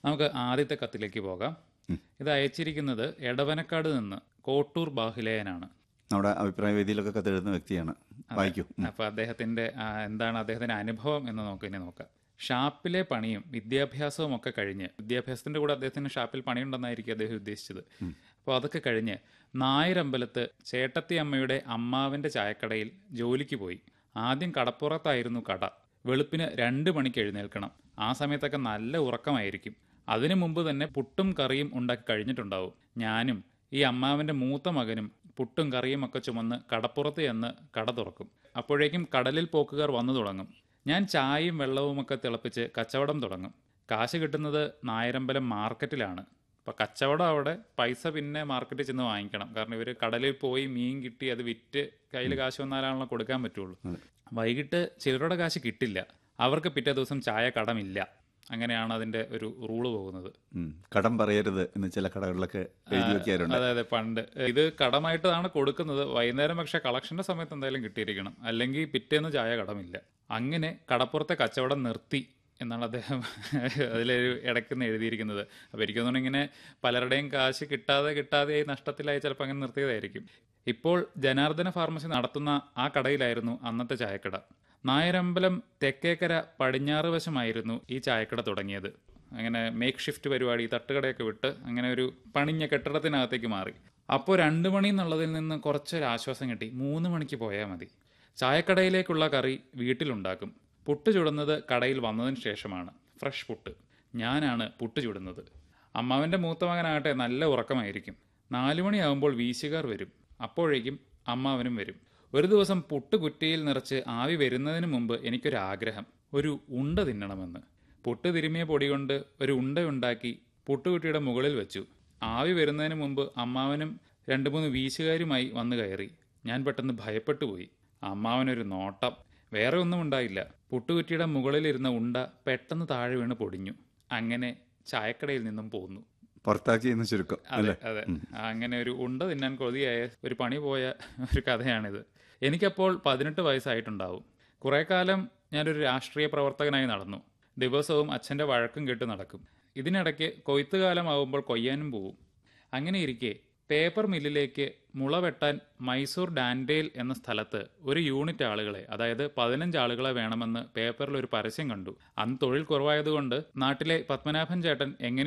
നമുക്ക് ആദ്യത്തെ കത്തിലേക്ക് പോകാം ഇത് അയച്ചിരിക്കുന്നത് എടവനക്കാട് നിന്ന് കോട്ടൂർ ബാഹുലേയനാണ് നമ്മുടെ അഭിപ്രായ വേദിയിലൊക്കെ കത്തെഴുതുന്ന വ്യക്തിയാണ് വായിക്കൂ ഉം. അപ്പൊ അദ്ദേഹത്തിന്റെ ആ, എന്താണ് അദ്ദേഹത്തിന്റെ അനുഭവം എന്ന് നമുക്ക് ഇനി നോക്കാം ഷാപ്പിലെ പണിയും വിദ്യാഭ്യാസവും ഒക്കെ കഴിഞ്ഞ് വിദ്യാഭ്യാസത്തിന്റെ കൂടെ അദ്ദേഹത്തിന് ഷാപ്പിൽ പണിയുണ്ടെന്നായിരിക്കും അദ്ദേഹം ഉദ്ദേശിച്ചത് അപ്പോൾ അതൊക്കെ കഴിഞ്ഞ് നായരമ്പലത്ത് ചേട്ടത്തി അമ്മയുടെ അമ്മാവന്റെ ചായക്കടയിൽ ജോലിക്ക് പോയി ആദ്യം കടപ്പുറത്തായിരുന്നു കട വെളുപ്പിന് രണ്ട് മണിക്ക് എഴുന്നേൽക്കണം ആ സമയത്തൊക്കെ നല്ല ഉറക്കമായിരിക്കും അതിനു മുമ്പ് തന്നെ പുട്ടും കറിയും ഉണ്ടാക്കി കഴിഞ്ഞിട്ടുണ്ടാവും ഞാനും ഈ അമ്മാവന്റെ മൂത്ത മകനും പുട്ടും കറിയും ഒക്കെ ചുമന്ന് കടപ്പുറത്ത് ചെന്ന് കട തുറക്കും അപ്പോഴേക്കും കടലിൽ പോക്കുകാർ വന്നു തുടങ്ങും ഞാൻ ചായയും വെള്ളവും ഒക്കെ തിളപ്പിച്ച് കച്ചവടം തുടങ്ങും കാശ് കിട്ടുന്നത് നായരമ്പലം മാർക്കറ്റിലാണ് അപ്പോൾ കച്ചവടം അവിടെ പൈസ പിന്നെ മാർക്കറ്റിൽ ചെന്ന് വാങ്ങിക്കണം കാരണം ഇവർ കടലിൽ പോയി മീൻ കിട്ടി അത് വിറ്റ് കയ്യിൽ കാശ് വന്നാലാണല്ലോ കൊടുക്കാൻ പറ്റുള്ളൂ വൈകിട്ട് ചിലരുടെ കാശ് കിട്ടില്ല അവർക്ക് പിറ്റേ ദിവസം ചായ കടമില്ല അങ്ങനെയാണ് അതിന്റെ ഒരു റൂള് പോകുന്നത് ഉം. കടം പറയരുത് എന്ന് ചില കടകളിലൊക്കെ എഴുതി വെക്കാറുണ്ട് അതെ അതെ പണ്ട് ഇത് കടമായിട്ടാണ് കൊടുക്കുന്നത് വൈകുന്നേരം പക്ഷെ കളക്ഷന്റെ സമയത്ത് എന്തായാലും കിട്ടിയിരിക്കണം അല്ലെങ്കിൽ പിറ്റേന്ന് ചായ കടമില്ല അങ്ങനെ കടപ്പുറത്തെ കച്ചവടം നിർത്തി എന്നാണ് അദ്ദേഹം അതിലൊരു ഇടയ്ക്കുന്ന് എഴുതിയിരിക്കുന്നത് അപ്പോൾ എനിക്ക് തോന്നുന്നു ഇങ്ങനെ പലരുടെയും കാശ് കിട്ടാതെ കിട്ടാതെയായി നഷ്ടത്തിലായി ചിലപ്പോൾ അങ്ങനെ നിർത്തിയതായിരിക്കും ഇപ്പോൾ ജനാർദ്ദന ഫാർമസി നടത്തുന്ന ആ കടയിലായിരുന്നു അന്നത്തെ ചായക്കട നായരമ്പലം തെക്കേക്കര പടിഞ്ഞാറ് വശമായിരുന്നു ഈ ചായക്കട തുടങ്ങിയത് അങ്ങനെ മേക്ക് ഷിഫ്റ്റ് പരിപാടി തട്ടുകടയൊക്കെ വിട്ട് അങ്ങനെ ഒരു പണിഞ്ഞ കെട്ടിടത്തിനകത്തേക്ക് മാറി അപ്പോൾ രണ്ട് മണി എന്നുള്ളതിൽ നിന്ന് കുറച്ചൊരു ആശ്വാസം കിട്ടി മൂന്ന് മണിക്ക് പോയാൽ മതി ചായക്കടയിലേക്കുള്ള കറി വീട്ടിലുണ്ടാക്കും പുട്ട് ചുടുന്നത് കടയിൽ വന്നതിന് ശേഷമാണ് ഫ്രഷ് പുട്ട് ഞാനാണ് പുട്ട് ചുടുന്നത് അമ്മാവൻ്റെ മൂത്ത മകനാകട്ടെ നല്ല ഉറക്കമായിരിക്കും നാലു മണിയാകുമ്പോൾ വീശുകാർ വരും അപ്പോഴേക്കും അമ്മാവനും വരും ഒരു ദിവസം പുട്ട് കുറ്റിയിൽ നിറച്ച് ആവി വരുന്നതിന് മുമ്പ് എനിക്കൊരു ആഗ്രഹം ഒരു ഉണ്ട തിന്നണമെന്ന് പുട്ട് തിരുമിയ പൊടി കൊണ്ട് ഒരു ഉണ്ടയുണ്ടാക്കി പുട്ടുകുറ്റിയുടെ മുകളിൽ വെച്ചു ആവി വരുന്നതിന് മുമ്പ് അമ്മാവനും രണ്ട് മൂന്ന് വീശുകാരുമായി വന്നു കയറി ഞാൻ പെട്ടെന്ന് ഭയപ്പെട്ടു പോയി അമ്മാവനൊരു നോട്ടം വേറെ ഒന്നും ഉണ്ടായില്ല പുട്ടുകുറ്റിയുടെ മുകളിലിരുന്ന ഉണ്ട പെട്ടെന്ന് താഴെ വീണ് പൊടിഞ്ഞു അങ്ങനെ ചായക്കടയിൽ നിന്നും പോന്നു പുറത്താക്കി എന്ന് ചുരുക്കം അതെ അല്ലേ അതെ അങ്ങനെ ഒരു ഉണ്ട തിന്നാൻ കൊതിയായ ഒരു പണി പോയ ഒരു കഥയാണിത് എനിക്കപ്പോൾ പതിനെട്ട് വയസ്സായിട്ടുണ്ടാവും കുറേ കാലം ഞാനൊരു രാഷ്ട്രീയ പ്രവർത്തകനായി നടന്നു ദിവസവും അച്ഛൻ്റെ വഴക്കും കേട്ട് നടക്കും ഇതിനിടയ്ക്ക് കൊയ്ത്തുകാലമാവുമ്പോൾ കൊയ്യാനും പോവും അങ്ങനെ ഇരിക്കെ പേപ്പർ മില്ലിലേക്ക് മുള വെട്ടാൻ മൈസൂർ ഡാൻഡേൽ എന്ന സ്ഥലത്ത് ഒരു യൂണിറ്റ് ആളുകളെ അതായത് പതിനഞ്ച് ആളുകളെ വേണമെന്ന് പേപ്പറിൽ ഒരു പരസ്യം കണ്ടു അന്ന് തൊഴിൽ കുറവായതുകൊണ്ട് നാട്ടിലെ പത്മനാഭൻ ചേട്ടൻ എങ്ങനെ